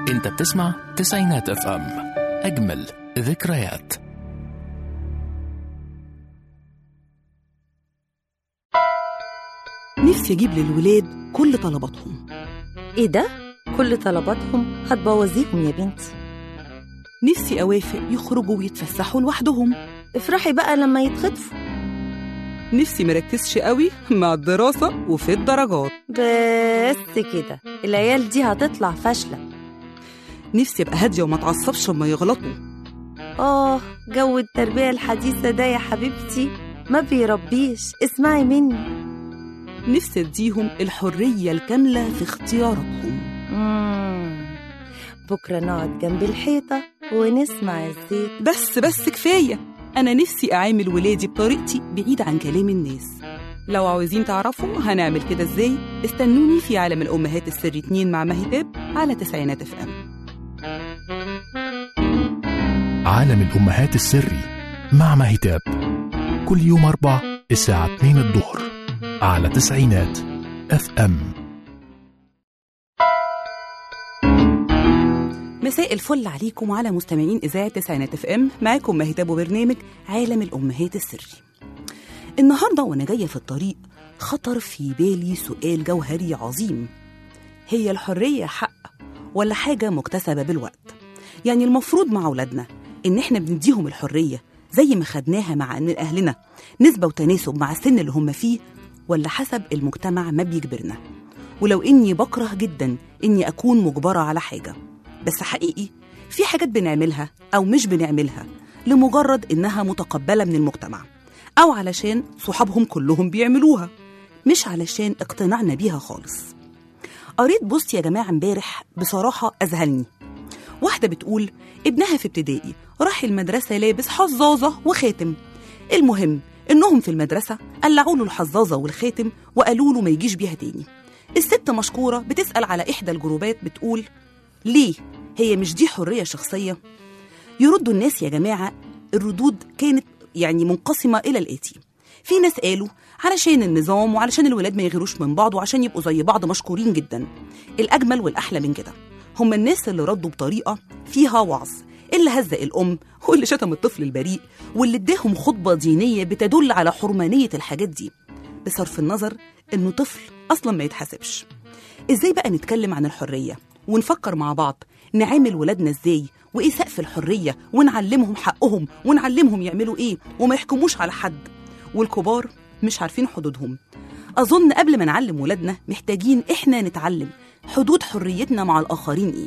انت بتسمع تسعينات اف ام اجمل ذكريات نفسي أجيب للولاد كل طلباتهم ايه ده؟ كل طلباتهم هتبوظيهم يا بنتي نفسي أوافق يخرجوا ويتفسحوا لوحدهم افرحي بقى لما يتخطفوا نفسي مركزش قوي مع الدراسة وفي الدرجات بس كده العيال دي هتطلع فاشلة نفسي أبقى هادية وما اتعصبش لما يغلطوا آه جو التربية الحديثة ده يا حبيبتي ما بيربيش اسمعي مني نفسي أديهم الحرية الكاملة في اختياراتهم مم. بكرة نقعد جنب الحيطة ونسمع الزيت بس بس كفاية أنا نفسي أعامل ولادي بطريقتي بعيد عن كلام الناس لو عاوزين تعرفوا هنعمل كده ازاي استنوني في عالم الأمهات السر اتنين مع مهتاب على تسعينات اف ام عالم الأمهات السري مع مهتاب كل يوم أربع الساعة 2 الظهر على تسعينات اف ام مساء الفل عليكم وعلى مستمعين إذاعة تسعينات اف ام معاكم مهتاب وبرنامج عالم الأمهات السري النهاردة وأنا جاية في الطريق خطر في بالي سؤال جوهري عظيم هي الحرية حق ولا حاجة مكتسبة بالوقت يعني المفروض مع أولادنا إن إحنا بنديهم الحرية زي ما خدناها مع إن أهلنا نسبة وتناسب مع السن اللي هم فيه ولا حسب المجتمع ما بيجبرنا ولو إني بكره جدا إني أكون مجبرة على حاجة بس حقيقي في حاجات بنعملها أو مش بنعملها لمجرد إنها متقبلة من المجتمع أو علشان صحابهم كلهم بيعملوها مش علشان اقتنعنا بيها خالص قريت بوست يا جماعة امبارح بصراحة أذهلني واحدة بتقول ابنها في ابتدائي راح المدرسة لابس حظاظة وخاتم المهم إنهم في المدرسة قلعوا له الحظاظة والخاتم وقالوا له ما يجيش بيها تاني الست مشكورة بتسأل على إحدى الجروبات بتقول ليه؟ هي مش دي حرية شخصية؟ يردوا الناس يا جماعة الردود كانت يعني منقسمة إلى الآتي في ناس قالوا علشان النظام وعلشان الولاد ما يغيروش من بعض وعشان يبقوا زي بعض مشكورين جدا الأجمل والأحلى من كده هم الناس اللي ردوا بطريقة فيها وعظ اللي هزق الأم واللي شتم الطفل البريء واللي اداهم خطبة دينية بتدل على حرمانية الحاجات دي بصرف النظر إنه طفل أصلا ما يتحاسبش إزاي بقى نتكلم عن الحرية ونفكر مع بعض نعامل ولادنا إزاي وإيه سقف الحرية ونعلمهم حقهم ونعلمهم يعملوا إيه وما يحكموش على حد والكبار مش عارفين حدودهم أظن قبل ما نعلم ولادنا محتاجين إحنا نتعلم حدود حريتنا مع الآخرين إيه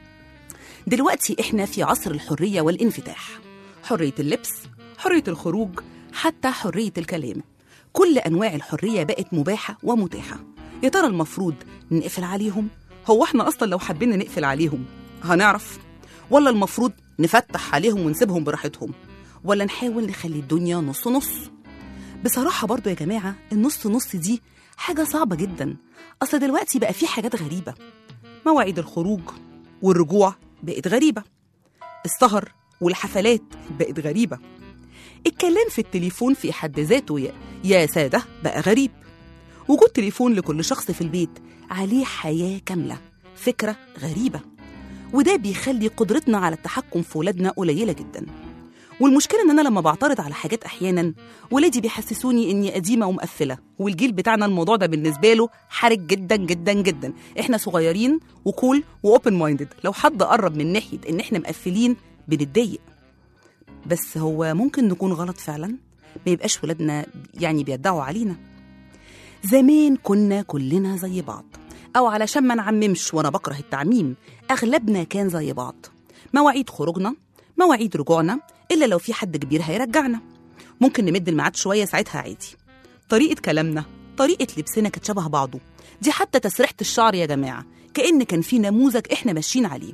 دلوقتي إحنا في عصر الحرية والانفتاح حرية اللبس حرية الخروج حتى حرية الكلام كل أنواع الحرية بقت مباحة ومتاحة يا ترى المفروض نقفل عليهم هو احنا أصلا لو حبينا نقفل عليهم هنعرف ولا المفروض نفتح عليهم ونسيبهم براحتهم ولا نحاول نخلي الدنيا نص نص بصراحة برضو يا جماعة النص نص دي حاجة صعبة جدا أصل دلوقتي بقى في حاجات غريبة مواعيد الخروج والرجوع بقت غريبة السهر والحفلات بقت غريبة الكلام في التليفون في حد ذاته يا, يا سادة بقى غريب وجود تليفون لكل شخص في البيت عليه حياة كاملة فكرة غريبة وده بيخلي قدرتنا على التحكم في ولادنا قليلة جدا والمشكلة إن أنا لما بعترض على حاجات أحيانا ولادي بيحسسوني إني قديمة ومقفلة والجيل بتاعنا الموضوع ده بالنسبة له حرج جدا جدا جدا إحنا صغيرين وكول وأوبن مايندد لو حد قرب من ناحية إن إحنا مقفلين بنتضايق بس هو ممكن نكون غلط فعلا ما يبقاش ولادنا يعني بيدعوا علينا زمان كنا كلنا زي بعض أو علشان ما نعممش وأنا بكره التعميم أغلبنا كان زي بعض مواعيد خروجنا مواعيد رجوعنا إلا لو في حد كبير هيرجعنا ممكن نمد الميعاد شوية ساعتها عادي طريقة كلامنا طريقة لبسنا كانت شبه بعضه دي حتى تسريحة الشعر يا جماعة كأن كان في نموذج إحنا ماشيين عليه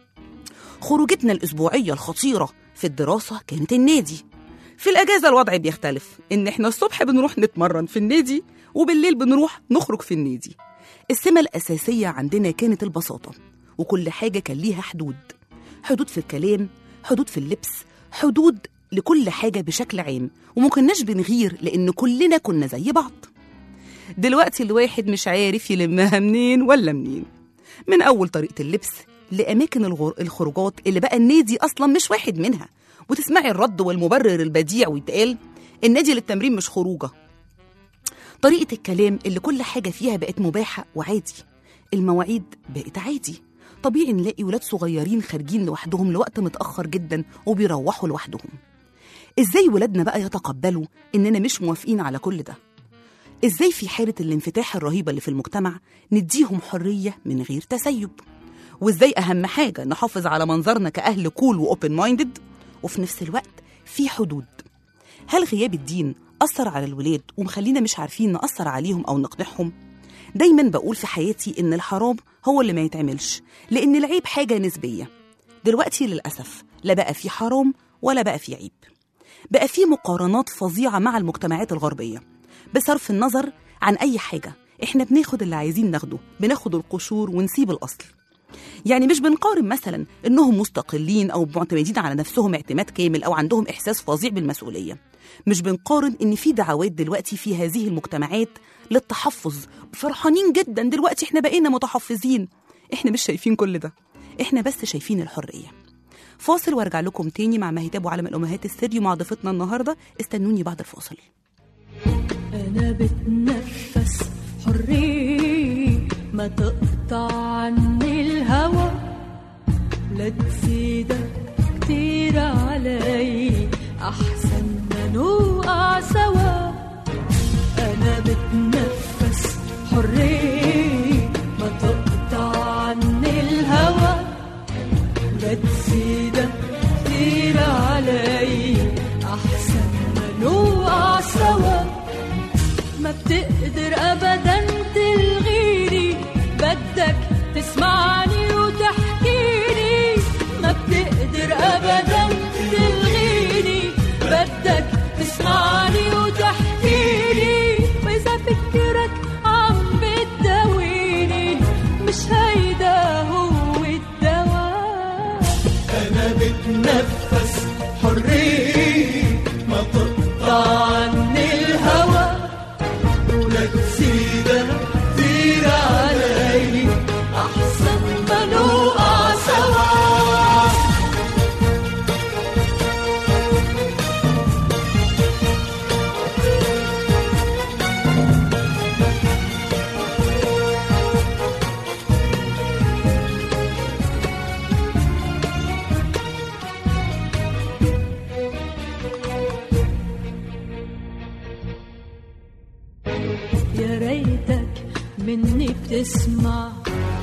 خروجتنا الأسبوعية الخطيرة في الدراسة كانت النادي في الأجازة الوضع بيختلف إن إحنا الصبح بنروح نتمرن في النادي وبالليل بنروح نخرج في النادي السمة الأساسية عندنا كانت البساطة وكل حاجة كان ليها حدود حدود في الكلام حدود في اللبس حدود لكل حاجة بشكل عام ومكناش بنغير لأن كلنا كنا زي بعض دلوقتي الواحد مش عارف يلمها منين ولا منين من أول طريقة اللبس لاماكن الغر... الخروجات اللي بقى النادي اصلا مش واحد منها وتسمعي الرد والمبرر البديع ويتقال النادي للتمرين مش خروجه طريقة الكلام اللي كل حاجة فيها بقت مباحة وعادي المواعيد بقت عادي طبيعي نلاقي ولاد صغيرين خارجين لوحدهم لوقت متأخر جدا وبيروحوا لوحدهم ازاي ولادنا بقى يتقبلوا اننا مش موافقين على كل ده ازاي في حالة الانفتاح الرهيبة اللي في المجتمع نديهم حرية من غير تسيب وازاي اهم حاجة نحافظ على منظرنا كأهل كول وأوبن مايندد وفي نفس الوقت في حدود هل غياب الدين أثر على الولاد ومخلينا مش عارفين نأثر عليهم أو نقنعهم؟ دايما بقول في حياتي إن الحرام هو اللي ما يتعملش لأن العيب حاجة نسبية دلوقتي للأسف لا بقى في حرام ولا بقى في عيب بقى في مقارنات فظيعة مع المجتمعات الغربية بصرف النظر عن أي حاجة إحنا بناخد اللي عايزين ناخده بناخد القشور ونسيب الأصل يعني مش بنقارن مثلا انهم مستقلين او معتمدين على نفسهم اعتماد كامل او عندهم احساس فظيع بالمسؤوليه مش بنقارن ان في دعوات دلوقتي في هذه المجتمعات للتحفظ فرحانين جدا دلوقتي احنا بقينا متحفظين احنا مش شايفين كل ده احنا بس شايفين الحريه فاصل وارجع لكم تاني مع مهتاب وعالم الامهات السري ومع ضيفتنا النهارده استنوني بعد الفاصل أنا بتنفس حرية ما تقطع عني الهوى لا تزيدك كتير علي أحسن ما نوقع سوا أنا بتنفس حرية ما تقطع عني الهوى لا تزيدك كتير علي أحسن ما نوقع سوا ما بتقدر ابدا تلغيني بدك تسمعني وتحكيني ما بتقدر ابدا تلغيني بدك تسمعني وتحكيني واذا فكرك عم بتداويني مش هيدا هو الدواء انا بتنفس حرية ما تقطع عني الهوى ولا تزيد كتير علي احسن ما نوقع سوا يا ريتك مني بتسمع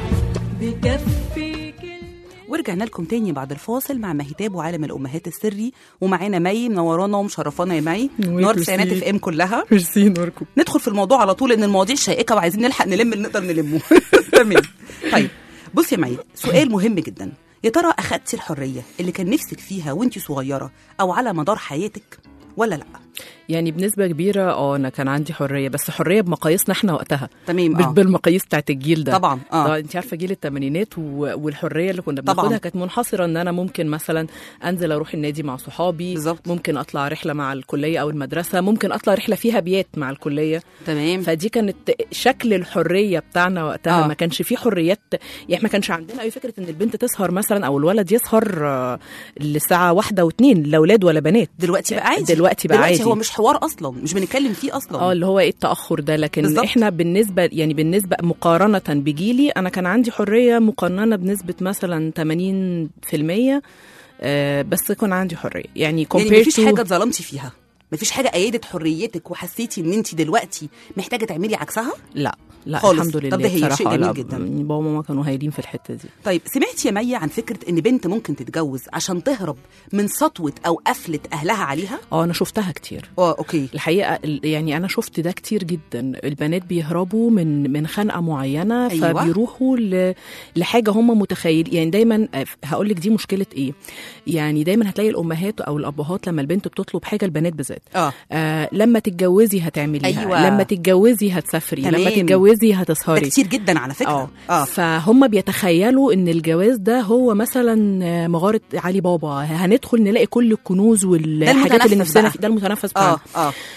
بكفي كل ورجعنا لكم تاني بعد الفاصل مع مهتاب وعالم الامهات السري ومعانا مي منورانا ومشرفانا يا مي نور تسعينات اف ام كلها ميرسي نوركم ندخل في الموضوع على طول لان المواضيع شائكه وعايزين نلحق نلم اللي نقدر نلمه تمام طيب بصي يا مي سؤال مهم جدا يا ترى اخدتي الحريه اللي كان نفسك فيها وانت صغيره او على مدار حياتك ولا لا يعني بنسبه كبيره اه انا كان عندي حريه بس حريه بمقاييسنا احنا وقتها تمام مش اه بالمقاييس بتاعت الجيل ده طبعا اه طبعا انت عارفه جيل الثمانينات و- والحريه اللي كنا طبعاً. بناخدها كانت منحصره ان انا ممكن مثلا انزل اروح النادي مع صحابي بالظبط. ممكن اطلع رحله مع الكليه او المدرسه ممكن اطلع رحله فيها بيات مع الكليه تمام فدي كانت شكل الحريه بتاعنا وقتها آه. آه. ما كانش فيه حريات يعني ما كانش عندنا اي فكره ان البنت تسهر مثلا او الولد يسهر آه، للساعه واحدة واتنين لا اولاد ولا بنات دلوقتي بقى عادي دلوقتي بقى دلوقتي عادي هو مش حوار اصلا مش بنتكلم فيه اصلا اه اللي هو ايه التاخر ده لكن بالظبط. بالزبط. احنا بالنسبه يعني بالنسبه مقارنه بجيلي انا كان عندي حريه مقننه بنسبه مثلا 80% آه بس كان عندي حريه يعني يعني compared مفيش to- حاجه اتظلمتي فيها مفيش حاجه ايدت حريتك وحسيتي ان انت دلوقتي محتاجه تعملي عكسها لا لا خالص. الحمد لله طب ده هي شيء بصراحة جميل لا، جدا. بابا وماما كانوا هايلين في الحته دي طيب سمعتي يا مي عن فكره ان بنت ممكن تتجوز عشان تهرب من سطوه او قفله اهلها عليها اه انا شفتها كتير اه اوكي الحقيقه ال- يعني انا شفت ده كتير جدا البنات بيهربوا من من خنقه معينه أيوة. أيوة. فبيروحوا ل- لحاجه هم متخيل يعني دايما هقول لك دي مشكله ايه يعني دايما هتلاقي الامهات او الابهات لما البنت بتطلب حاجه البنات بالذات اه آه لما تتجوزي هتعمليها أيوة. لما تتجوزي هتسافري تمام. لما تتجوزي ده هتسهري كتير جدا على فكره اه اه فهم بيتخيلوا ان الجواز ده هو مثلا آه، مغاره علي بابا هندخل نلاقي كل الكنوز والحاجات اللي المتنفس نفسنا بقى. في- ده المتنفس بتاعنا اه اه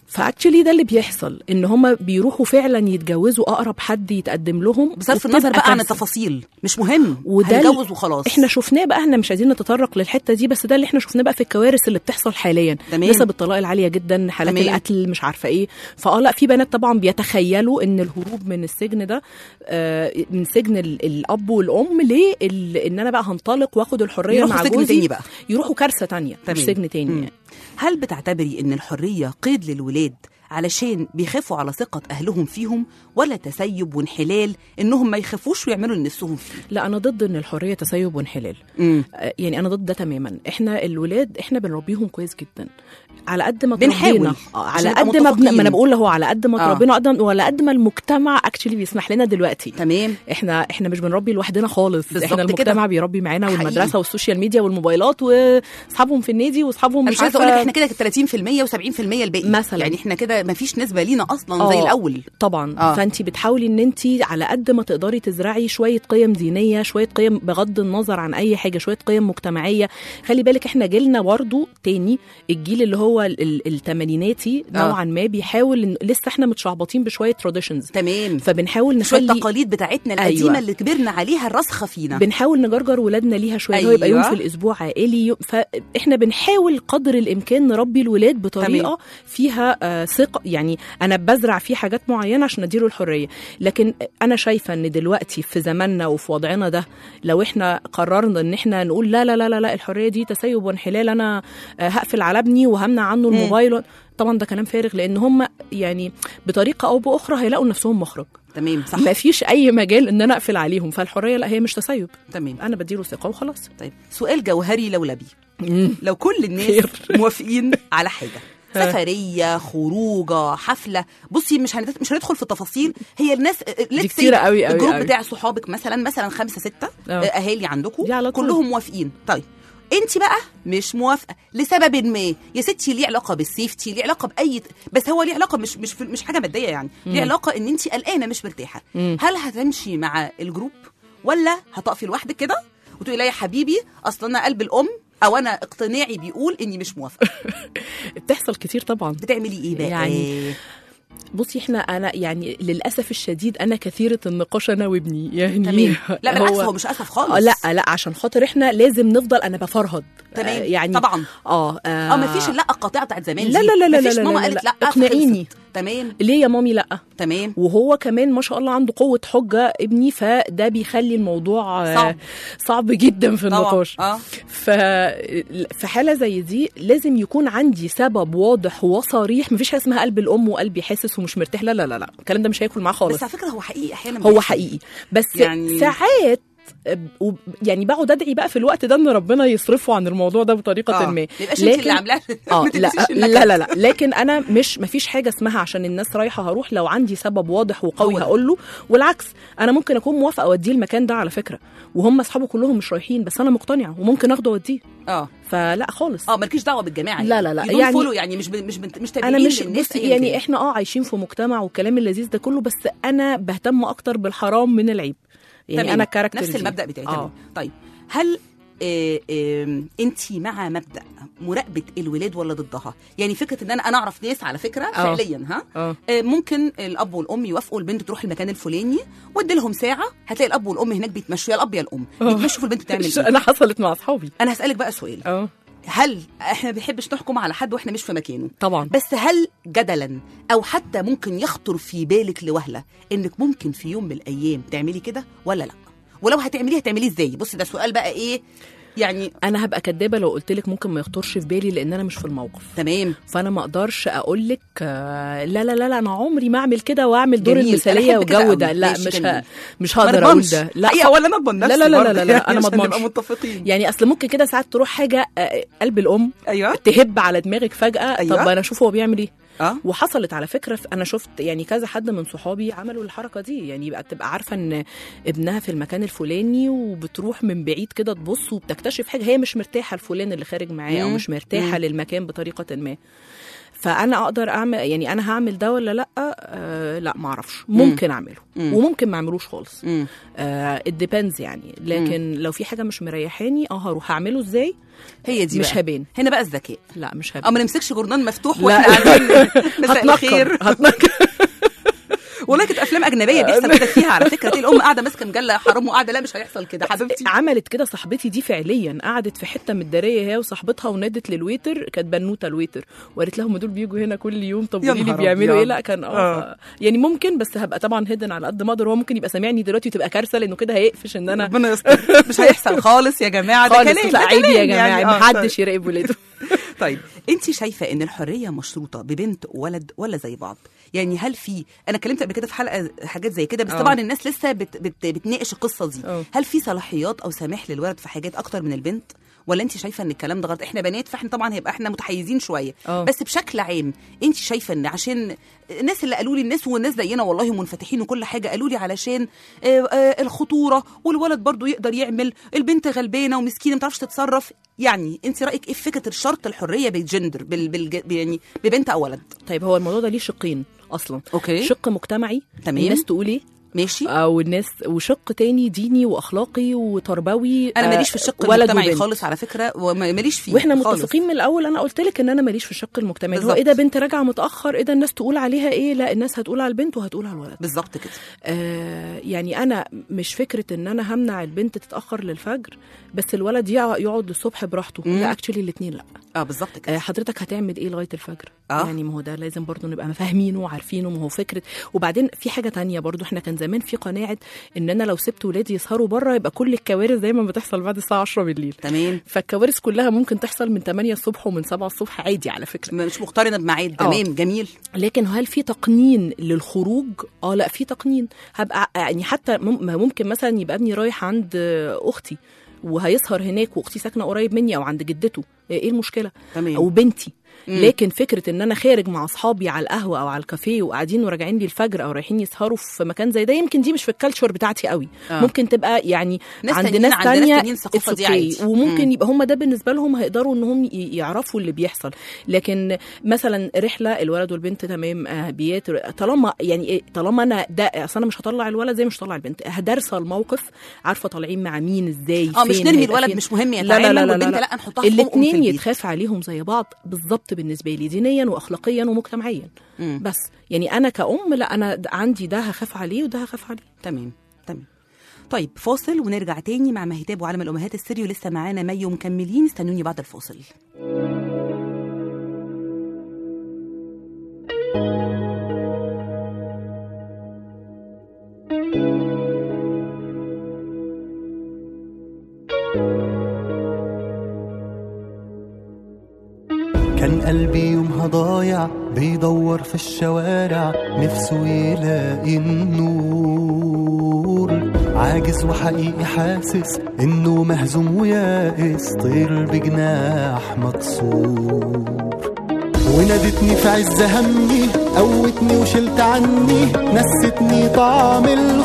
فاكشلي ده اللي بيحصل ان هم بيروحوا فعلا يتجوزوا اقرب حد يتقدم لهم بصرف وبتبقى النظر بقى عن كارثة. التفاصيل مش مهم وده هنتجوز وخلاص احنا شفناه بقى احنا مش عايزين نتطرق للحته دي بس ده اللي احنا شفناه بقى في الكوارث اللي بتحصل حاليا تمام. نسب الطلاق العاليه جدا حالات تمام. القتل مش عارفه ايه فاه لا في بنات طبعا بيتخيلوا ان الهروب من السجن ده آه من سجن ال- الاب والام ليه ال- ان انا بقى هنطلق واخد الحريه يروحوا مع سجن جوزي تاني بقى. يروحوا كارثه تانية مش تمام. سجن تاني مم. يعني. هل بتعتبري ان الحريه قيد للولاد علشان بيخافوا على ثقة أهلهم فيهم ولا تسيب وانحلال إنهم ما يخافوش ويعملوا اللي نفسهم فيه؟ لا انا ضد ان الحريه تسيب وانحلال مم. آه، يعني انا ضد ده تماما احنا الولاد احنا بنربيهم كويس جدا على قد ما بنحاول تربينا آه، عشان على نبقى قد ما بن... متفقين. ما انا بقول هو على قد ما آه. تربينا قد وعلى قد ما المجتمع اكشلي بيسمح لنا دلوقتي تمام احنا احنا مش بنربي لوحدنا خالص بالظبط احنا المجتمع كده. بيربي معانا حقيقي. والمدرسه والسوشيال ميديا والموبايلات واصحابهم في النادي واصحابهم أنا مش مش عايزة أقول لك عارفه إحنا كده 30% و70% الباقي مثلاً. يعني إحنا كده ما فيش نسبة لينا أصلا زي آه. الأول طبعا آه. آه. فانت بتحاولي ان انت على قد ما تقدري تزرعي شويه قيم دينيه شويه قيم بغض النظر عن اي حاجه شويه قيم مجتمعيه خلي بالك احنا جيلنا برضو تاني الجيل اللي هو ال- ال- التمانيناتي آه. نوعا ما بيحاول إن لسه احنا متشعبطين بشويه تراديشنز تمام فبنحاول شوية نخلي التقاليد بتاعتنا القديمة أيوة. اللي كبرنا عليها الراسخة فينا بنحاول نجرجر ولادنا ليها شويه أيوة. هو يبقى يوم أيوة. في الاسبوع عائلي يوم فاحنا بنحاول قدر الامكان نربي الولاد بطريقه تمام. فيها آه، ثقه يعني انا بزرع فيه حاجات معينه عشان اديله الحريه لكن انا شايفه ان دلوقتي في زماننا وفي وضعنا ده لو احنا قررنا ان احنا نقول لا لا لا لا, لا الحريه دي تسيب وانحلال انا آه، هقفل على ابني وهمنع عنه مم. الموبايل طبعا ده كلام فارغ لان هم يعني بطريقه او باخرى هيلاقوا نفسهم مخرج تمام صح ما فيش اي مجال ان انا اقفل عليهم فالحريه لا هي مش تسيب تمام انا بديله ثقه وخلاص طيب سؤال جوهري لولبي لو كل الناس خير. موافقين على حاجه سفريه خروجه حفله بصي مش هندت... مش هندخل في التفاصيل هي الناس دي كتيرة قوي قوي الجروب قوي. بتاع صحابك مثلا مثلا خمسه سته آه. آه، اهالي عندكم دي على طول. كلهم موافقين طيب انت بقى مش موافقه لسبب ما يا ستي ليه علاقه بالسيفتي ليه علاقه باي بس هو ليه علاقه مش مش في- مش حاجه ماديه يعني ليه علاقه ان انت قلقانه مش مرتاحه مم. هل هتمشي مع الجروب ولا هتقفي لوحدك كده وتقولي لا يا حبيبي اصل انا قلب الام او انا اقتناعي بيقول اني مش موافقه بتحصل كتير طبعا بتعملي ايه بقى يعني بصي احنا انا يعني للاسف الشديد انا كثيره النقاش انا وابني يعني تمام لا بالعكس هو مش اسف خالص آه لا لا عشان خاطر احنا لازم نفضل انا بفرهد تمام آه يعني طبعا اه اه ما فيش اللا القاطعه بتاعت زمان لا دي. لا لا لا مفيش لا ماما لا قالت لا. لا اقنعيني. فخلصت. تمام ليه يا مامي لا تمام وهو كمان ما شاء الله عنده قوه حجه ابني فده بيخلي الموضوع آه، صعب. صعب جدا في طبعا النقاش اه ف في حاله زي دي لازم يكون عندي سبب واضح وصريح مفيش حاجه اسمها قلب الام وقلبي حاسس ومش مرتاح لا لا لا لا الكلام ده مش هياكل معاه خالص بس على فكره هو حقيقي احيانا هو بيحصل. حقيقي بس يعني- يعني ساعات آه، وب- يعني بقعد ادعي بقى في الوقت ده ان ربنا يصرفه عن الموضوع ده بطريقه آه. ما ما يبقاش انت اللي عاملاه اه ما لا تلبسيش لا النكد. لا لا لكن انا مش مفيش حاجه اسمها عشان الناس رايحه هروح لو عندي سبب واضح وقوي هو ده. هقول له والعكس انا ممكن اكون موافقه اوديه المكان ده على فكره وهم اصحابه كلهم مش رايحين بس انا مقتنعه وممكن اخده اوديه اه فلا خالص اه مالكيش دعوه بالجماعه لا، لا، لا. يعني يعني- فولو يعني مش ب... مش بنت... مش تابعين انا مش للناس بصي أياً يعني كان. احنا اه عايشين في مجتمع والكلام اللذيذ ده كله بس انا بهتم اكتر بالحرام من العيب يعني تمام. انا كاركتر نفس دي. المبدا بتاعي آه. تمام طيب هل آه انت مع مبدا مراقبه الولاد ولا ضدها يعني فكره ان انا انا اعرف ناس على فكره آه. فعليا ها اه آه، ممكن الاب والام يوافقوا البنت تروح المكان الفلاني وادي لهم ساعه هتلاقي الاب والام هناك بيتمشوا يا الاب يا الام آه. بيتمشوا في البنت بتعمل ايه انا حصلت مع اصحابي انا هسالك بقى سؤال اه هل احنا ما بنحبش نحكم على حد واحنا مش في مكانه طبعا بس هل جدلا او حتى ممكن يخطر في بالك لوهله انك ممكن في يوم من الايام تعملي كده ولا لا ولو هتعمليه هتعمليه ازاي بصي ده سؤال بقى ايه يعني انا هبقى كدابه لو قلت لك ممكن ما يخطرش في بالي لان انا مش في الموقف تمام فانا ما اقدرش اقول لك آه، لا لا لا لا انا عمري ما اعمل كده واعمل دور جميل. أنا المثاليه أحب كده والجو أوي. ده لا ماشي، مش جميل. ه... مش ما هقدر اقول نضمنش. ده لا حقيقة ولا نضمن لا نفسي لا لا برضه لا لا، يعني أنا ما عشان نبقى أضمنش. متفقين يعني اصل ممكن كده ساعات تروح حاجه آه، قلب الام ايوه تهب على دماغك فجاه أيوة. طب انا اشوف هو بيعمل ايه اه وحصلت على فكره في- انا شفت يعني كذا حد من صحابي عملوا الحركه دي يعني يبقى تبقى عارفه ان ابنها في المكان الفلاني وبتروح من بعيد كده تبص وبتكتشف حاجه هي مش مرتاحه الفلان اللي خارج معاه او مم. مش مرتاحه مم. للمكان بطريقه ما فانا اقدر اعمل يعني انا هعمل ده ولا لا آه لا ما اعرفش ممكن اعمله مم. وممكن ما اعملوش خالص مم. ات ديبيندز يعني لكن لو في حاجه مش مريحاني اه هروح اعمله ازاي هي دي مش بقى. هبان هنا بقى الذكاء لا مش او هبان ما نمسكش جورنال مفتوح لا. واحنا قاعدين مساء الخير هتنكر هتنكر والله كانت افلام اجنبيه بيحصل كده فيها على فكره تلاقي الام قاعده ماسكه مجله حرام وقاعده لا مش هيحصل كده حبيبتي عملت كده صاحبتي دي فعليا قعدت في حته متداريه هي وصاحبتها ونادت للويتر كانت بنوته الويتر وقالت لهم دول بيجوا هنا كل يوم طب يا قولي لي نهار بيعملوا ايه أبيض. لا كان اه آه. ف- يعني ممكن بس هبقى طبعا هيدن على قد ما اقدر هو ممكن يبقى سامعني دلوقتي وتبقى كارثه لانه كده هيقفش ان انا ربنا يستر مش هيحصل خالص يا جماعه ده خالص كلام لا ده عيب يا كلام جماعه يعني. آه، محدش يراقب ولاده طيب انت شايفه ان الحريه مشروطه ببنت وولد ولا زي بعض يعني هل في انا اتكلمت قبل كده في حلقه حاجات زي كده بس اه. طبعا الناس لسه بت... بت... بتناقش القصه دي اه. هل في صلاحيات او سماح للولد في حاجات اكتر من البنت ولا انت شايفه ان الكلام ده غلط احنا بنات فاحنا طبعا هيبقى احنا متحيزين شويه اه. بس بشكل عام انت شايفه ان عشان الناس اللي قالوا لي الناس والناس زينا والله منفتحين وكل حاجه قالوا لي علشان آه، آه، الخطوره والولد برضو يقدر يعمل البنت غلبانه ومسكينه ما تعرفش تتصرف يعني انت رايك ايه في فكره الشرط الحريه بالجندر بال... بالج... يعني ببنت او ولد طيب هو الموضوع ده ليه شقين اصلا اوكي شق مجتمعي تمام. الناس تقول ايه ماشي او الناس وشق تاني ديني واخلاقي وتربوي انا آه، ماليش في الشق ولد المجتمعي وبنت. خالص على فكره وماليش فيه واحنا خالص. متفقين من الاول انا قلت لك ان انا ماليش في الشق المجتمعي هو بالظبط. ايه ده بنت راجعه متاخر ايه ده الناس تقول عليها ايه لا الناس هتقول على البنت وهتقول على الولد بالظبط كده آه يعني انا مش فكره ان انا همنع البنت تتاخر للفجر بس الولد يقع- يقعد للصبح براحته مم. لا اكشلي الاثنين لا اه بالظبط كده آه حضرتك هتعمل ايه لغايه الفجر آه. يعني ما هو ده لازم برضو نبقى فاهمينه وعارفينه ما هو فكره وبعدين في حاجه تانية برضو احنا كان زمان في قناعه ان انا لو سبت ولادي يسهروا بره يبقى كل الكوارث دايما بتحصل بعد الساعه 10 بالليل تمام فالكوارث كلها ممكن تحصل من 8 الصبح ومن 7 الصبح عادي على فكره مش مقترنه بميعاد آه. تمام جميل لكن هل في تقنين للخروج اه لا في تقنين هبقى يعني حتى مم- ما ممكن مثلا يبقى ابني رايح عند آه، اختي وهيسهر هناك واختي ساكنه قريب مني او عند جدته ايه المشكله تمام او بنتي مم. لكن فكره ان انا خارج مع اصحابي على القهوه او على الكافيه وقاعدين وراجعين لي الفجر او رايحين يسهروا في مكان زي ده يمكن دي مش في الكالتشر بتاعتي قوي آه. آه. ممكن تبقى يعني ناس عند تانيين- ناس عند ناس تانية تانيين الثقافة it's دي okay. عادي. وممكن مم. يبقى هم ده بالنسبه لهم هيقدروا ان هم ي- يعرفوا اللي بيحصل لكن مثلا رحله الولد والبنت تمام آه، بيات طالما يعني إيه طالما انا ده اصل انا مش هطلع الولد زي مش هطلع البنت هدرسه الموقف عارفه طالعين مع مين ازاي اه مش فين، نرمي هيبقى الولد فين. مش مهم لا لا يتعامل لا لا والبنت لا. لا نحطها في حقوقهم في الاثنين البيت. يتخاف عليهم زي بعض بالظبط بالنسبه لي دينيا واخلاقيا ومجتمعيا مم. بس يعني انا كأم لا انا د- عندي ده هخاف عليه وده هخاف عليه تمام تمام طيب فاصل ونرجع تاني مع مهتاب وعالم الامهات السري ولسه معانا مي ومكملين استنوني بعد الفاصل كان قلبي يومها ضايع بيدور في الشوارع نفسه يلاقي النور عاجز وحقيقي حاسس انه مهزوم ويائس طير بجناح مكسور ونادتني في عز همي قوتني وشلت عني نستني طعم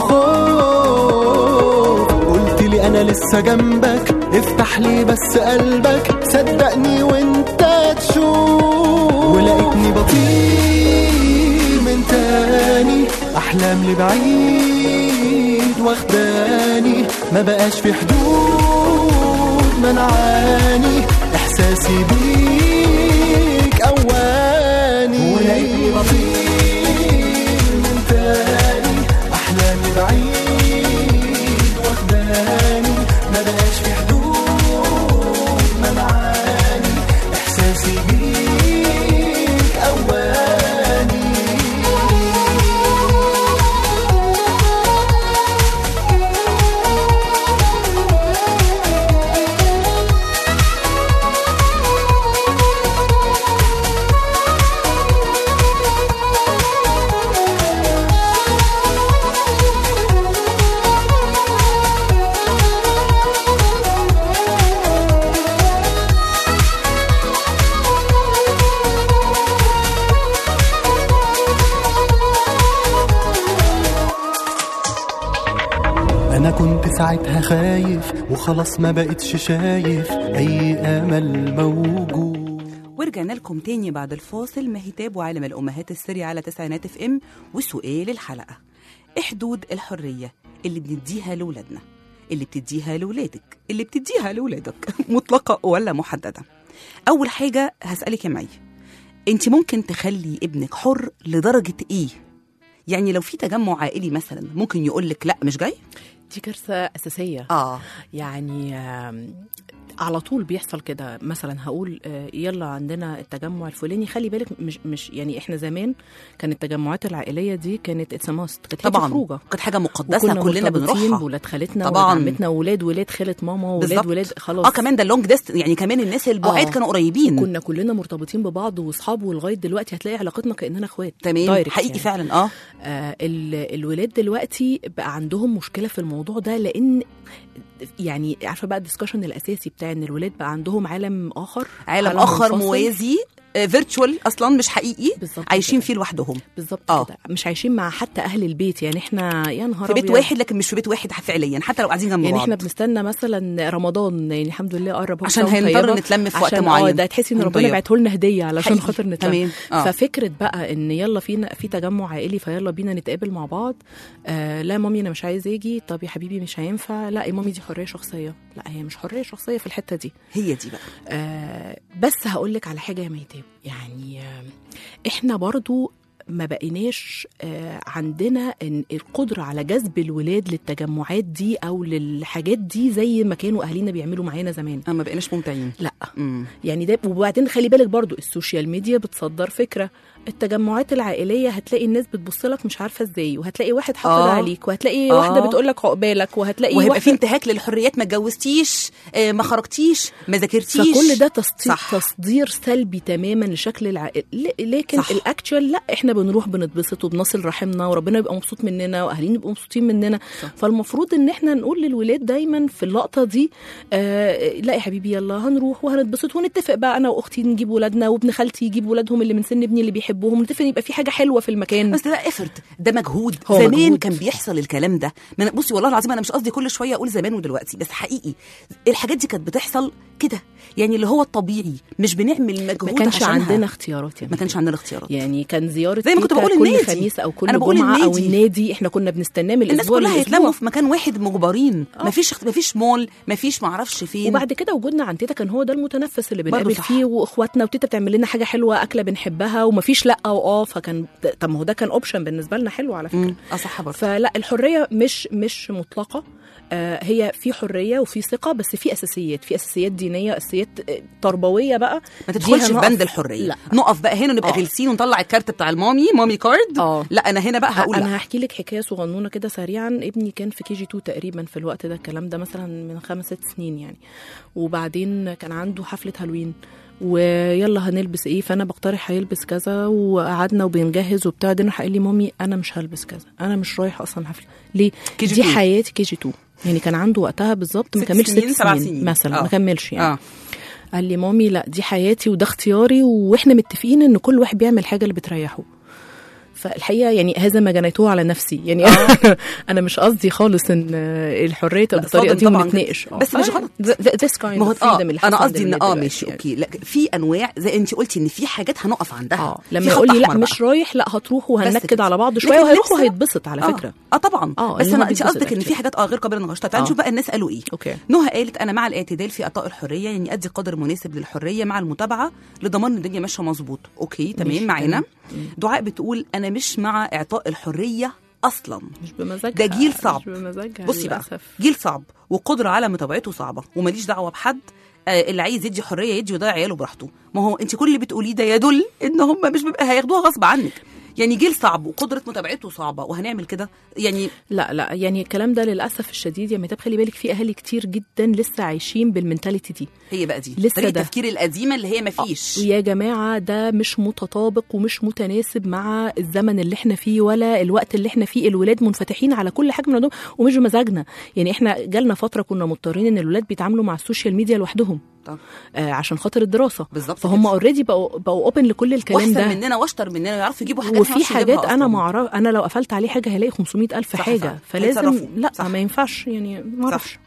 الخوف قلت لي انا لسه جنبك افتح لي بس قلبك صدقني وانت تشوف ولقيتني بطير من تاني احلام لبعيد واخداني ما بقاش في حدود منعاني احساسي بيك اواني ولقيتني بطير من تاني احلامي بعيد واخداني ما بقاش في حدود منعاني احساسي بيك اواني انا كنت ساعتها خايف وخلاص ما بقتش شايف اي امل موجود ورجعنا لكم تاني بعد الفاصل مهتاب وعالم الأمهات السري على تسعينات اف ام وسؤال الحلقة إيه حدود الحرية اللي بنديها لولادنا اللي بتديها لولادك اللي بتديها لولادك مطلقة ولا محددة أول حاجة هسألك يا معي أنت ممكن تخلي ابنك حر لدرجة إيه؟ يعني لو في تجمع عائلي مثلا ممكن يقول لك لا مش جاي؟ دي كارثه اساسيه اه يعني آم، على طول بيحصل كده مثلا هقول آه، يلا عندنا التجمع الفلاني خلي بالك مش مش يعني احنا زمان كانت التجمعات العائليه دي كانت اتس ماست كانت هي طبعا خروجه كانت حاجة مقدسة وكنا كلنا مرتبطين بنروحها بولاد خالتنا طبعاً. ولاد عمتنا وولاد ولاد خالة ماما وولاد بالظبط. ولاد خلاص اه كمان ده اللونج ديست يعني كمان الناس البعاد آه. كانوا قريبين كنا كلنا مرتبطين ببعض واصحاب ولغايه دلوقتي هتلاقي علاقتنا كاننا اخوات تمام direct حقيقي يعني. فعلا اه آه ال- الولاد دلوقتي بقى عندهم مشكله في الموضوع ده لان يعني عارفه بقى الدسكشن الاساسي بتاع ان الولاد بقى عندهم عالم اخر عالم اخر منفصل. موازي فيرتشوال اصلا مش حقيقي بالظبط عايشين كده. فيه لوحدهم بالظبط آه. كده مش عايشين مع حتى اهل البيت يعني احنا يا نهار في بيت أبيض. واحد لكن مش في بيت واحد فعليا حتى لو قاعدين جنب يعني بعض احنا بنستنى مثلا رمضان يعني الحمد لله قرب هو عشان سنة هنضطر طيبة. نتلم في وقت عشان معين. اه ده تحسي ان ربنا هنطيب. بعته لنا هديه علشان حقيقي. خاطر نتلم تمام. آه. ففكره بقى ان يلا فينا في تجمع عائلي فيلا بينا نتقابل مع بعض آه لا مامي انا مش عايز اجي طب يا حبيبي مش هينفع لا يا مامي دي حريه شخصيه لا هي مش حريه شخصيه في الحته دي هي دي بقى آه بس هقول لك على حاجه يا ميتاب يعني آه احنا برضو ما بقيناش آه عندنا إن القدرة على جذب الولاد للتجمعات دي أو للحاجات دي زي ما كانوا أهالينا بيعملوا معانا زمان أنا ما بقيناش ممتعين لا امم يعني ده وبعدين خلي بالك برضو السوشيال ميديا بتصدر فكرة التجمعات العائلية هتلاقي الناس بتبص لك مش عارفة ازاي وهتلاقي واحد حافظ آه. عليك وهتلاقي آه. واحدة بتقول لك عقبالك وهتلاقي وهيبقى واحدة في انتهاك للحريات ما اتجوزتيش آه، ما خرجتيش ما ذاكرتيش فكل ده تصدير, صح. تصدير سلبي تماما لشكل العائله لكن صح. الاكتشوال لا احنا بنروح بنتبسط وبنصل رحمنا وربنا يبقى مبسوط مننا واهالينا يبقوا مبسوطين مننا صح. فالمفروض ان احنا نقول للولاد دايما في اللقطه دي آه لا يا حبيبي يلا هنروح وهنتبسط ونتفق بقى انا واختي نجيب ولادنا وابن خالتي يجيب ولادهم اللي من سن ابني اللي بيحبوهم ونتفق إن يبقى في حاجه حلوه في المكان بس ده افرت ده مجهود هو زمان مجهود. كان بيحصل الكلام ده ما أنا- بصي والله العظيم انا مش قصدي كل شويه اقول زمان ودلوقتي بس حقيقي الحاجات دي كانت بتحصل كده يعني اللي هو الطبيعي مش بنعمل مجهود ما كانش عشانها. عندنا اختيارات يعني ما كانش عندنا اختيارات يعني كان زياره زي ما كنت تيتا بقول كل النادي. خميس او كل أنا بقول جمعه او النادي. النادي احنا كنا بنستناه من الناس الاسبوع كلها للأسبوع. هيتلموا في مكان واحد مجبرين آه. مفيش مفيش مول مفيش معرفش فين وبعد كده وجودنا عند تيتا كان هو ده المتنفس اللي برضه بنقابل صح. فيه واخواتنا وتيتا بتعمل لنا حاجه حلوه اكله بنحبها ومفيش لا واه فكان طب ما هو ده كان اوبشن بالنسبه لنا حلو على فكره مم. اه صح برضه فلا الحريه مش مش مطلقه آه هي في حريه وفي ثقه بس في اساسيات في اساسيات دينيه اساسيات آه، تربويه بقى ما دي تدخلش في هنقف- بند الحريه لا. نقف بقى هنا ونبقى آه. غلسين ونطلع الكارت بتاع المامي مامي كارد اه لا انا هنا بقى هقول لا. انا هحكي لك حكايه صغنونه كده سريعا ابني كان في كي جي 2 تقريبا في الوقت ده الكلام ده مثلا من خمس ست سنين يعني وبعدين كان عنده حفله هالوين ويلا هنلبس ايه فانا بقترح هيلبس كذا وقعدنا وبنجهز وبتاع دين راح قال لي مامي انا مش هلبس كذا انا مش رايح اصلا حفله ليه KG دي 2. حياتي كي جي 2 يعني كان عنده وقتها بالظبط ما ست كملش سنين، ست سبع سنين, سنين. مثلا آه. ما كملش يعني اه قال لي مامي لا دي حياتي وده اختياري واحنا متفقين ان كل واحد بيعمل الحاجه اللي بتريحه فالحقيقه يعني هذا ما جنيته على نفسي يعني انا مش قصدي خالص ان الحريه تبقى لا، بالطريقه صادم دي طبعاً ونتناقش جدا. بس مش غلط. this kind ما هو of اه freedom اللي انا حصل قصدي ان للولاد اه دلوقتي ماشي يعني. اوكي لا في انواع زي انت قلتي ان في حاجات هنقف عندها اه في لما خط يقول لي لا أحمر مش بقى. رايح لا هتروح بس وهننكد كده. على بعض لكن شويه وهيروح لسه- وهيتبسط على آه. فكره اه طبعا آه، بس إن هو انا انت بيتبسط قصدك ان في actually. حاجات اه غير قابله للنقاش طب تعالي آه. نشوف بقى الناس قالوا ايه اوكي نهى قالت انا مع الاعتدال في اعطاء الحريه يعني ادي قدر مناسب للحريه مع المتابعه لضمان ان الدنيا ماشيه مظبوط اوكي تمام ماشي، معانا تمام. دعاء بتقول انا مش مع اعطاء الحريه اصلا مش بمزاجها ده جيل صعب. مش بمزاجها بصي بقى للأسف. جيل صعب وقدره على متابعته صعبه وماليش دعوه بحد آه، اللي عايز يدي حريه يدي ويضيع عياله براحته ما هو انت كل اللي بتقوليه ده يدل ان هم مش بيبقى هياخدوها غصب عنك يعني جيل صعب وقدره متابعته صعبه وهنعمل كده يعني لا لا يعني الكلام ده للاسف الشديد يا ميتاب خلي بالك في اهالي كتير جدا لسه عايشين بالمنتاليتي دي هي بقى دي لسه طريقه ده. التفكير القديمه اللي هي مفيش يا جماعة ده مش متطابق ومش متناسب مع الزمن اللي احنا فيه ولا الوقت اللي احنا فيه الولاد منفتحين على كل حاجة من عندهم ومش بمزاجنا يعني احنا جالنا فترة كنا مضطرين ان الولاد بيتعاملوا مع السوشيال ميديا لوحدهم طب. آه عشان خاطر الدراسة بالظبط فهم كده. اوريدي بقوا بقوا اوبن لكل الكلام واحسن ده مننا واشطر مننا يعرفوا يجيبوا حاجات إحنا وفي معرفش حاجات نجيبها انا أصلاً. ما اعرف انا لو قفلت عليه حاجه هلاقي 500 الف صح، حاجه صح. فلازم هيتصرفوا. لا صح. ما ينفعش يعني ما اعرفش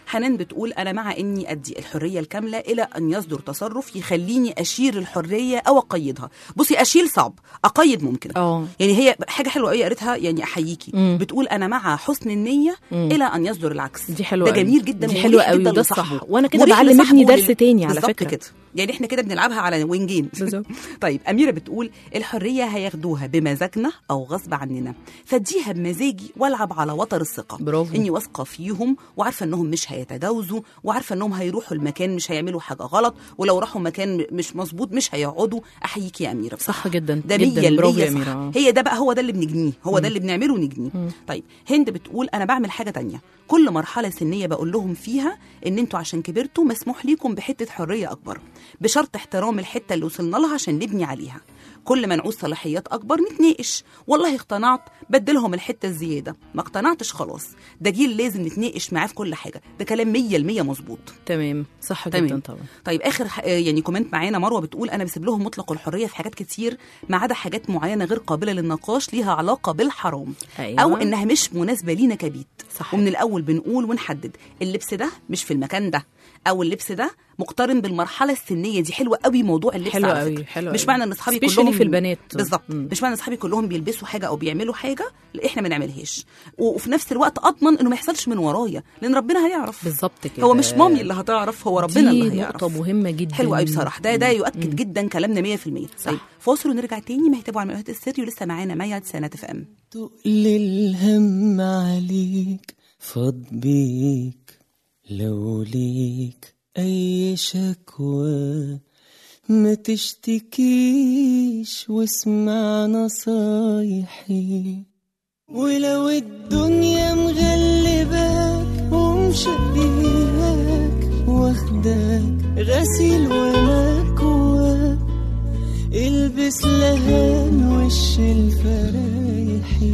حنان بتقول انا مع اني ادي الحريه الكامله الى ان يصدر تصرف يخليني اشير الحريه او اقيدها بصي اشيل صعب اقيد ممكن اه يعني هي حاجه حلوه قوي قريتها يعني احييكي مم. بتقول انا مع حسن النيه مم. الى ان يصدر العكس دي حلوه ده قوي. جميل جدا دي ومريح حلوه قوي جدا وده الصح لصاحبه. وانا كده مريح بعلم لصاحبه ابني درس ولل- تاني على بالظبط فكره كده يعني احنا كده بنلعبها على وينجين بالظبط طيب أميرة بتقول الحرية هياخدوها بمزاجنا أو غصب عننا فاديها بمزاجي والعب على وتر الثقة برافو. إني واثقة فيهم وعارفة إنهم مش هيتجاوزوا وعارفة إنهم هيروحوا المكان مش هيعملوا حاجة غلط ولو راحوا مكان مش مظبوط مش هيقعدوا أحييكي يا أميرة صح جدا ده جدا 100% برافو يا صح. اميره آه. هي ده بقى هو ده اللي بنجنيه هو ده اللي بنعمله ونجنيه طيب هند بتقول انا بعمل حاجه تانية كل مرحله سنيه بقول لهم فيها ان انتوا عشان كبرتوا مسموح ليكم بحته حريه اكبر بشرط احترام الحته اللي وصلنا لها عشان نبني عليها كل ما نعوز صلاحيات اكبر نتناقش والله اقتنعت بدلهم الحته الزياده ما اقتنعتش خلاص ده جيل لازم نتناقش معاه في كل حاجه ده كلام 100% مظبوط تمام صح تمام. جدا طبعا طيب اخر ح- يعني كومنت معانا مروه بتقول انا بسيب لهم مطلق الحريه في حاجات كتير ما عدا حاجات معينه غير قابله للنقاش ليها علاقه بالحرام أيوة. او انها مش مناسبه لينا كبيت صح. ومن الاول بنقول ونحدد اللبس ده مش في المكان ده او اللبس ده مقترن بالمرحله السنيه دي حلوه قوي موضوع اللبس حلو على قوي، فكرة. حلو مش قوي. معنى ان اصحابي Especially كلهم في البنات. بالظبط مم. مش معنى ان اصحابي كلهم بيلبسوا حاجه او بيعملوا حاجه لا احنا ما نعملهاش و- وفي نفس الوقت اضمن انه ما يحصلش من ورايا لان ربنا هيعرف بالظبط كده هو مش مامي اللي هتعرف هو ربنا دي اللي هيعرف نقطة مهمة جدا حلو قوي بصراحه ده ده يؤكد جدا كلامنا 100% طيب فاصل ونرجع تاني ما يتابعوا على مئات السري ولسه معانا ميعاد سنه اف ام تقل الهم عليك فاض بيك لو ليك أي شكوى ما تشتكيش واسمع نصايحي ولو الدنيا مغلباك ومشقياك واخداك غسيل ومكواك البس لهان وش الفرايحي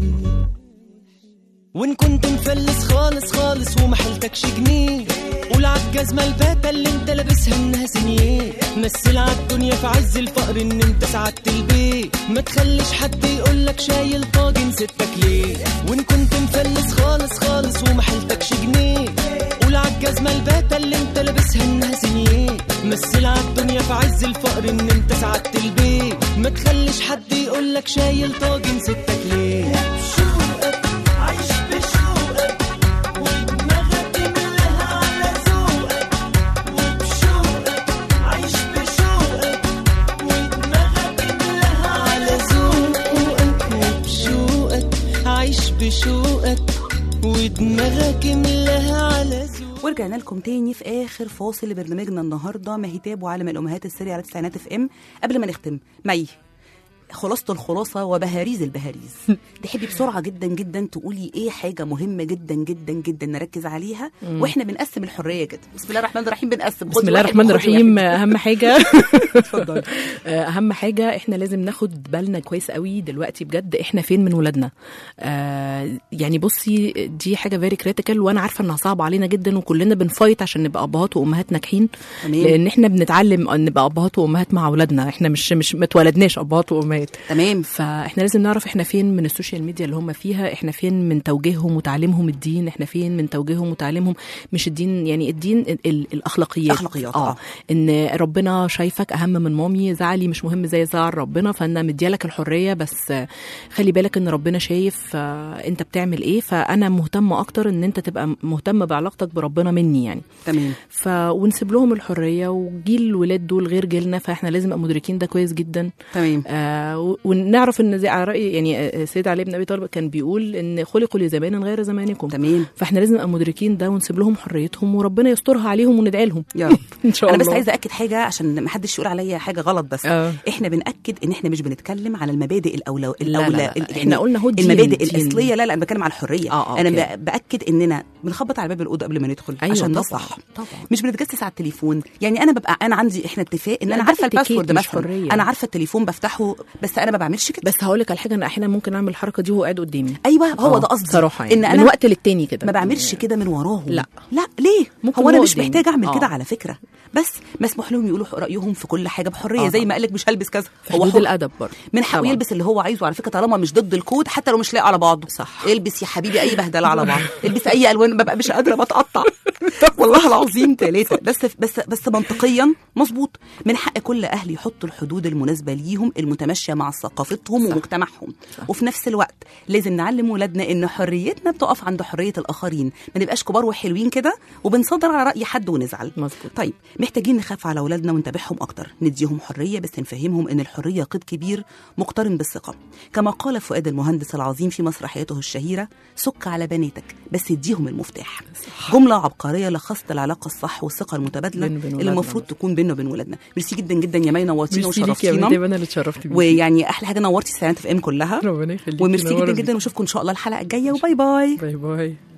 وان كنت مفلس خالص خالص وما حيلتكش جنيه قول عالجزمة الباتة اللي انت لابسها انها سنيه مثل عالدنيا في عز الفقر ان انت سعدت البيت ما تخليش حد يقولك شايل طاجن ستك ليه وان كنت مفلس خالص خالص وما حيلتكش جنيه قول عالجزمة الباتة اللي انت لابسها انها سنيه مثل عالدنيا في عز الفقر ان انت سعدت البيت ما تخليش حد يقولك شايل طاجن ستك ليه بشوقك عيش بشوقك ودماغك املاها على ذوقك وبشوقك عيش بشوقك ودماغك املاها على ذوقك وبشوقك عيش بشوقك ودماغك املاها على ذوقك ورجعنا لكم تاني في اخر فاصل لبرنامجنا النهارده مهتاب وعالم الامهات السري على تسعينات اف ام قبل ما نختم مي خلاصة الخلاصة وبهاريز البهاريز تحبي بسرعة جدا جدا تقولي ايه حاجة مهمة جدا جدا جدا نركز عليها واحنا بنقسم الحرية كده بسم الله الرحمن الرحيم بنقسم بسم خدي الله واحد الرحمن وخدي الرحيم واحد. اهم حاجه اتفضلي. اهم حاجه احنا لازم ناخد بالنا كويس قوي دلوقتي بجد احنا فين من ولادنا آه يعني بصي دي حاجه فيري كريتيكال وانا عارفه انها صعبه علينا جدا وكلنا بنفايت عشان نبقى ابهات وامهات ناجحين تمام. لان احنا بنتعلم ان نبقى ابهات وامهات مع اولادنا احنا مش مش ما اتولدناش ابهات وامهات تمام فاحنا لازم نعرف احنا فين من السوشيال ميديا اللي هم فيها احنا فين من توجيههم وتعليمهم الدين احنا فين من توجيههم وتعليمهم مش الدين يعني الدين ال- ال- الاخلاقيات أخلاقيات، اه آه. ان ربنا شايفك اهم من مامي زعلي مش مهم زي زعل ربنا فانا مديالك الحريه بس آه، خلي بالك ان ربنا شايف آه، انت بتعمل ايه فانا مهتمه اكتر ان انت تبقى مهتم بعلاقتك بربنا مني يعني تمام ف ونسيب لهم الحريه وجيل الولاد دول غير جيلنا فاحنا لازم نبقى مدركين ده كويس جدا تمام آه و- ونعرف ان زي على راي يعني آه، سيد علي بن ابي طالب كان بيقول ان خلقوا لزمان غير زمانكم تمام فاحنا لازم نبقى مدركين ده ونسيب لهم حريتهم وربنا يسترها عليهم وندعي لهم يا رب ان شاء انا الله بس عايزه اكد حاجه عشان ما حدش يقول عليا حاجه غلط بس آه. احنا بناكد ان احنا مش بنتكلم على المبادئ الاولى لا، الاولى لا، لا. ال- إحنا قلنا هو الدين، المبادئ الدين. الاصليه لا لا انا بتكلم على الحريه آه، آه، انا أوكي. ب- باكد اننا بنخبط على باب الاوضه قبل ما ندخل أيوة عشان ده طبعاً، صح طبعاً. مش بنتجسس على التليفون يعني انا ببقى انا عندي احنا اتفاق ان لا، انا ده عارفه اتيكيت الباسورد مش مثلا حرية. انا عارفه التليفون بفتحه بس انا ما بعملش كده بس هقول لك على حاجه انا احيانا ممكن اعمل الحركه دي وهو قاعد قدامي ايوه هو آه، ده قصدي صراحه يعني ان من انا وقت للتاني كده ما بعملش كده من وراهم لا. لا ليه ممكن هو انا هو مش قدامي. محتاجه اعمل آه. كده على فكره بس مسموح لهم يقولوا رايهم في كل حاجه بحريه آه زي طبعا. ما قالك مش هلبس كذا في هو حدود حر. الادب برضه من حقه طبعاً. يلبس اللي هو عايزه على فكره طالما مش ضد الكود حتى لو مش لاقي على بعضه صح. البس يا حبيبي اي بهدله على بعض البس اي الوان ببقى مش قادره بتقطع والله العظيم ثلاثه بس بس بس منطقيا مظبوط من حق كل اهل يحطوا الحدود المناسبه ليهم المتماشيه مع ثقافتهم ومجتمعهم وفي نفس الوقت لازم نعلم ولادنا ان حريتنا بتقف عند حريه الاخرين ما نبقاش كبار وحلوين كده وبنصدر على راي حد ونزعل مظبوط طيب محتاجين نخاف على اولادنا ونتابعهم اكتر نديهم حريه بس نفهمهم ان الحريه قيد كبير مقترن بالثقه كما قال فؤاد المهندس العظيم في مسرحيته الشهيره سك على بناتك بس اديهم المفتاح جمله عبقريه لخصت العلاقه الصح والثقه المتبادله بين- بين اللي ولادنا. المفروض تكون بيننا وبين ولادنا ميرسي جدا جدا يا مي نورتينا ميرسي ليكي يا وشرفتينا بنتي انا اللي اتشرفت بيكي ويعني احلى حاجه نورتي سنه في ام كلها ربنا يخليكي وميرسي جدا نورة جدا بيكي. واشوفكم ان شاء الله الحلقه الجايه وباي باي باي باي